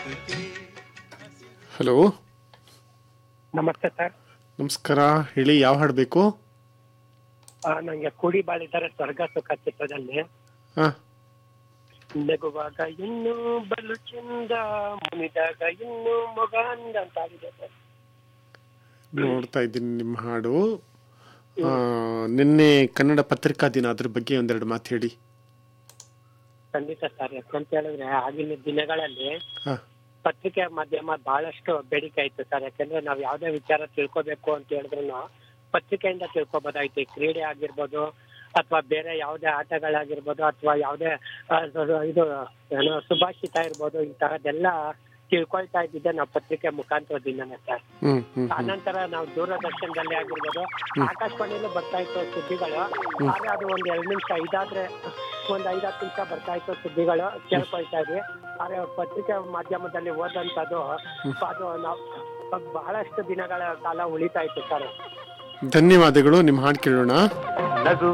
hello ನಮಸ್ತೆ sir ನಮಸ್ಕಾರ ಹೇಳಿ ಯಾವ ಹಾಡು ಬೇಕು ಆ, ನಂಗೆ ಕೂಡಿ ಬಾಳಿದ್ದಾರೆ ಸ್ವರ್ಗ ಸುಖ ಚಿತ್ರದಲ್ಲಿ ಹಾಂ ನಗುವಾಗ ಇನ್ನೂ ಬಲು ಚಂದ ಮುನಿದಾಗ ಇನ್ನೂ ಮೊಗ ಅಂದ ಅಂತ ಆಗಿದೆ ಸರ್ ನೋಡ್ತಾ ಇದ್ದೀನಿ ನಿಮ್ಮ ಹಾಡು ಆ, ನಿನ್ನೆ ಕನ್ನಡ ಪತ್ರಿಕಾ ದಿನ ಅದ್ರ ಬಗ್ಗೆ ಒಂದೆರಡು ಮಾತು ಹೇಳಿ ಖಂಡಿತ ಸರ್ ಯಾಕಂತ ಹೇಳಿದ್ರೆ ಆಗಿನ ದಿನಗಳಲ್ಲಿ ಹಾಂ ಪತ್ರಿಕೆ ಮಾಧ್ಯಮ ಬಹಳಷ್ಟು ಬೇಡಿಕೆ ಇತ್ತು ಸರ್ ಯಾಕಂದ್ರೆ ನಾವ್ ಯಾವ್ದೇ ವಿಚಾರ ತಿಳ್ಕೊಬೇಕು ಅಂತ ಹೇಳಿದ್ರು ಪತ್ರಿಕೆಯಿಂದ ತಿಳ್ಕೊಬೋದಾಯ್ತು ಈ ಕ್ರೀಡೆ ಆಗಿರ್ಬೋದು ಅಥವಾ ಬೇರೆ ಯಾವುದೇ ಆಟಗಳಾಗಿರ್ಬೋದು ಅಥವಾ ಯಾವುದೇ ಆ, ಇದು ಏನೋ ಸುಭಾಷಿತ ಇರ್ಬೋದು ಈ ತರದೆಲ್ಲ ತಿಳ್ಕೊಳ್ತಾ ಇದ್ದಿದ್ದೆ ನಾವು ಪತ್ರಿಕೆ ಮುಖಾಂತರದಿಂದನೇ ಸರ್ ಹ್ಞೂ ಹ್ಞೂ ಆನಂತರ ನಾವು ದೂರದರ್ಶನದಲ್ಲಿ ಆಗಿರ್ಬೋದು ಆಕಾಶವಾಣಿಯಲ್ಲೂ ಬರ್ತಾ ಇತ್ತು ಸುದ್ದಿಗಳು ಆದ್ರೆ ಅದು ಒಂದ್ ಎರಡು ನಿಮಿಷ ಇದಾದ್ರೆ ಒಂದ್ ಐದಾರು ನಿಮಿಷ ಬರ್ತಾ ಇತ್ತು ಸುದ್ದಿಗಳು ಕೇಳ್ಕೊಳ್ತಾ ಇದ್ವಿ ಆದ್ರೆ ಪತ್ರಿಕೆ ಮಾಧ್ಯಮದಲ್ಲಿ ಓದಂತದ್ದು ಅದು ನಾವು ಬಹಳಷ್ಟು ದಿನಗಳ ಕಾಲ ಉಳಿತಾ ಇತ್ತು ಸರ್ ಧನ್ಯವಾದಗಳು ನಿಮ್ಮ ಹಾಡು ಕೇಳೋಣ ನಗು